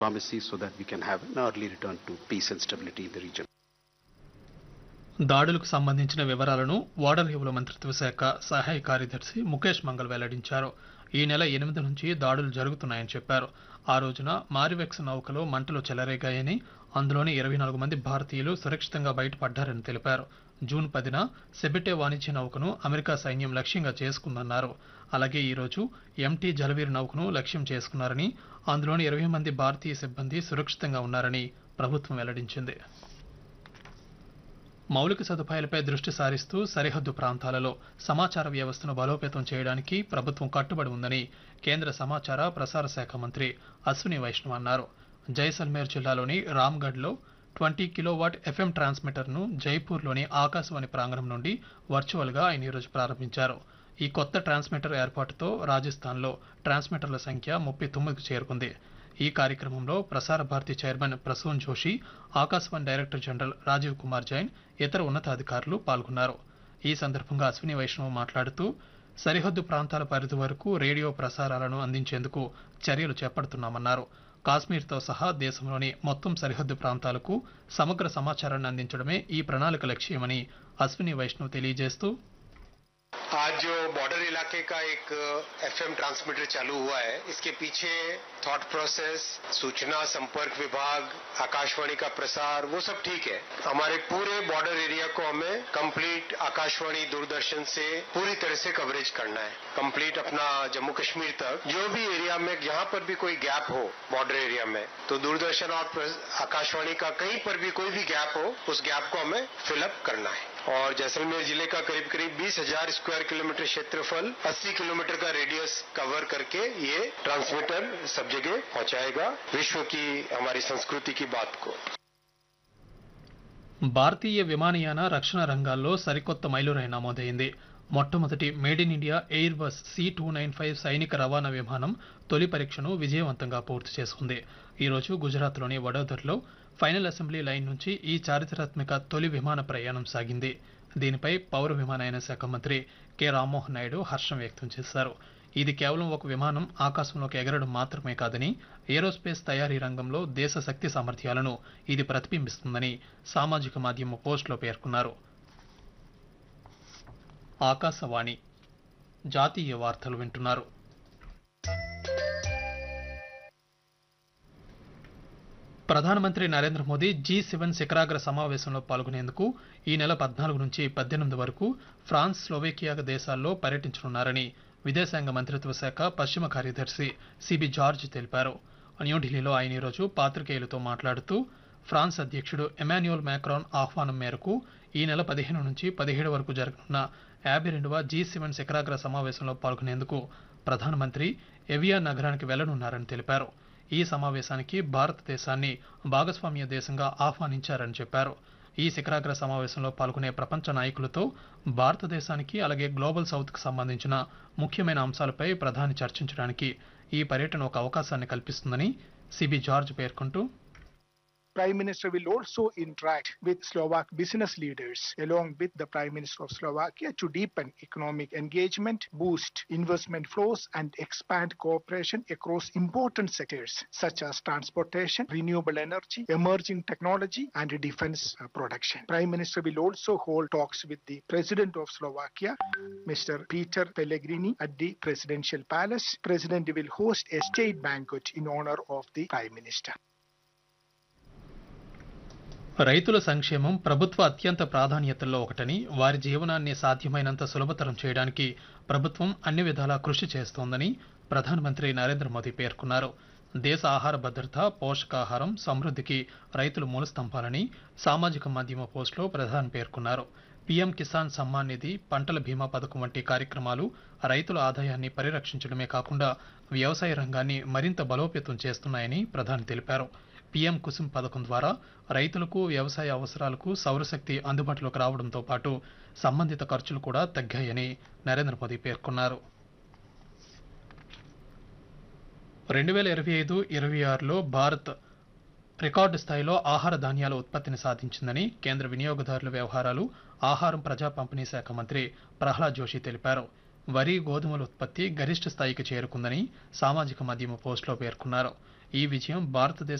diplomacy so that we can have an early return to peace and stability in the region. దాడులకు సంబంధించిన వివరాలను ఓడరేవుల మంత్రిత్వ శాఖ సహాయ కార్యదర్శి ముఖేష్ మంగల్ వెల్లడించారు ఈ నెల ఎనిమిది నుంచి దాడులు జరుగుతున్నాయని చెప్పారు ఆ రోజున మారివెక్స్ నౌకలో మంటలు చెలరేగాయని అందులోని ఇరవై నాలుగు మంది భారతీయులు సురక్షితంగా బయటపడ్డారని తెలిపారు జూన్ పదిన సెబెటే వాణిజ్య నౌకను అమెరికా సైన్యం లక్ష్యంగా చేసుకుందన్నారు అలాగే ఈ రోజు ఎంటీ జలవీర్ నౌకను లక్ష్యం చేసుకున్నారని అందులోని ఇరవై మంది భారతీయ సిబ్బంది సురక్షితంగా ఉన్నారని ప్రభుత్వం వెల్లడించింది మౌలిక సదుపాయాలపై దృష్టి సారిస్తూ సరిహద్దు ప్రాంతాలలో సమాచార వ్యవస్థను బలోపేతం చేయడానికి ప్రభుత్వం కట్టుబడి ఉందని కేంద్ర సమాచార ప్రసార శాఖ మంత్రి అశ్విని వైష్ణవ్ అన్నారు జైసల్మేర్ జిల్లాలోని రామ్గఢ్లో ట్వంటీ కిలోవాట్ ఎఫ్ఎం ట్రాన్స్మిటర్ను జైపూర్లోని ఆకాశవాణి ప్రాంగణం నుండి వర్చువల్గా ఆయన ఈరోజు ప్రారంభించారు ఈ కొత్త ట్రాన్స్మిటర్ ఏర్పాటుతో రాజస్థాన్లో ట్రాన్స్మిటర్ల సంఖ్య ముప్పై తొమ్మిదికి చేరుకుంది ఈ కార్యక్రమంలో Prasar Bharati chairman Prasoon Joshi Akashvani director general Rajeev Kumar Jain ఇతర ఉన్నతాధికారులు పాల్గొన్నారు ఈ సందర్భంగా అశ్విని వైష్ణవ్ మాట్లాడుతూ సరిహద్దు ప్రాంతాల పరిధి వరకు రేడియో ప్రసారాలను అందించేందుకు చర్యలు చేపడుతున్నామన్నారు కాశ్మీర్తో సహా దేశంలోని మొత్తం సరిహద్దు ప్రాంతాలకు సమగ్ర సమాచారాన్ని అందించడమే ఈ ప్రణాళిక లక్ష్యమని అశ్విని వైష్ణవ్ తెలియజేస్తూ आज जो बॉर्डर इलाके का एक एफएम ट्रांसमीटर चालू हुआ है इसके पीछे थॉट प्रोसेस सूचना संपर्क विभाग आकाशवाणी का प्रसार वो सब ठीक है हमारे पूरे बॉर्डर एरिया को हमें कंप्लीट आकाशवाणी दूरदर्शन से पूरी तरह से कवरेज करना है कंप्लीट अपना जम्मू कश्मीर तक जो भी एरिया में जहां पर भी कोई गैप हो बॉर्डर एरिया में तो दूरदर्शन और प्र- आकाशवाणी का कहीं पर भी कोई भी गैप हो उस गैप को हमें फिलअप करना है और जैसलमेर जिले का करीब करीब बीस हजार स्क्वायर किलोमीटर क्षेत्रफल 80 किलोमीटर का रेडियस कवर करके ये ट्रांसमीटर सब जगह पहुंचाएगा विश्व की हमारी संस्कृति की बात को భారతీయ విమానయాన రక్షణ రంగాల్లో సరికొత్త మైలురాయి నమోదైంది మొట్టమొదటి made in India Airbus C two nine five సైనిక రవాణా విమానం తొలి పరీక్షను విజయవంతంగా పూర్తి చేసుకుంది ఈరోజు గుజరాత్లోని వడోదరలో ఫైనల్ అసెంబ్లీ లైన్ నుంచి ఈ చారిత్రాత్మక తొలి విమాన ప్రయాణం సాగింది దీనిపై పౌర విమానయాన శాఖ మంత్రి కె రామ్మోహన్ నాయుడు హర్షం వ్యక్తం చేశారు ఇది కేవలం ఒక విమానం ఆకాశంలోకి ఎగరడం మాత్రమే కాదని ఏరోస్పేస్ తయారీ రంగంలో దేశ శక్తి సామర్థ్యాలను ఇది ప్రతిబింబిస్తుందని సామాజిక మాధ్యమ పోస్టులో పేర్కొన్నారు ఆకాశవాణి జాతీయ వార్తలు వింటున్నారు ప్రధానమంత్రి నరేంద్ర మోదీ జీ సెవెన్ శిఖరాగ్ర సమావేశంలో పాల్గొనేందుకు ఈ నెల పద్నాలుగు నుంచి పద్దెనిమిది వరకు ఫ్రాన్స్ స్లోవేకియా దేశాల్లో పర్యటించనున్నారని విదేశాంగ మంత్రిత్వ శాఖ పశ్చిమ కార్యదర్శి సిబి జార్జ్ తెలిపారు న్యూఢిల్లీలో ఆయన ఈరోజు పాత్రికేయులతో మాట్లాడుతూ ఫ్రాన్స్ అధ్యక్షుడు ఎమాన్యుయల్ మ్యాక్రాన్ ఆహ్వానం మేరకు ఈ నెల పదిహేను నుంచి పదిహేడు వరకు జరగనున్న యాభై రెండవ జీ సెవెన్ శిఖరాగ్ర సమావేశంలో పాల్గొనేందుకు ప్రధానమంత్రి ఎవియా నగరానికి వెళ్లనున్నారని తెలిపారు ఈ సమావేశానికి భారతదేశాన్ని భాగస్వామ్య దేశంగా ఆహ్వానించారని చెప్పారు ఈ శిఖరాగ్ర సమావేశంలో పాల్గొనే ప్రపంచ నాయకులతో భారతదేశానికి అలాగే గ్లోబల్ సౌత్కు సంబంధించిన ముఖ్యమైన అంశాలపై ప్రధాని చర్చించడానికి ఈ పర్యటన ఒక అవకాశాన్ని కల్పిస్తుందని సిబి జార్జ్ పేర్కొంటూ Prime Minister will also interact with Slovak business leaders along with the Prime Minister of Slovakia to deepen economic engagement, boost investment flows, and expand cooperation across important sectors such as transportation, renewable energy, emerging technology, and defense uh, production. Prime Minister will also hold talks with the President of Slovakia, Mr. Peter Pellegrini, at the Presidential Palace. President will host a state banquet in honor of the Prime Minister. రైతుల సంక్షేమం ప్రభుత్వ అత్యంత ప్రాధాన్యతల్లో ఒకటని వారి జీవనాన్ని సాధ్యమైనంత సులభతరం చేయడానికి ప్రభుత్వం అన్ని విధాలా కృషి చేస్తోందని ప్రధానమంత్రి నరేంద్ర మోదీ పేర్కొన్నారు దేశ ఆహార భద్రత పోషకాహారం సమృద్ధికి రైతులు మూలస్తంభాలని సామాజిక మాధ్యమ పోస్టులో ప్రధాని పేర్కొన్నారు పీఎం కిసాన్ సమ్మాన్ నిధి పంటల బీమా పథకం వంటి కార్యక్రమాలు రైతుల ఆదాయాన్ని పరిరక్షించడమే కాకుండా వ్యవసాయ రంగాన్ని మరింత బలోపేతం చేస్తున్నాయని ప్రధాని తెలిపారు పీఎం కుసుమ్ పథకం ద్వారా రైతులకు వ్యవసాయ అవసరాలకు సౌరశక్తి అందుబాటులోకి రావడంతో పాటు సంబంధిత ఖర్చులు కూడా తగ్గాయని నరేంద్ర మోదీ పేర్కొన్నారు రెండు వేల ఇరవై ఐదు ఇరవై ఆరులో భారత్ రికార్డు స్థాయిలో ఆహార ధాన్యాల ఉత్పత్తిని సాధించిందని కేంద్ర వినియోగదారుల వ్యవహారాలు ఆహారం ప్రజా పంపిణీ శాఖ మంత్రి ప్రహ్లాద్ జోషి తెలిపారు వరి గోధుమల ఉత్పత్తి గరిష్ట స్థాయికి చేరుకుందని సామాజిక మాధ్యమ పోస్టులో పేర్కొన్నారు ఈ విజయం భారతదేశ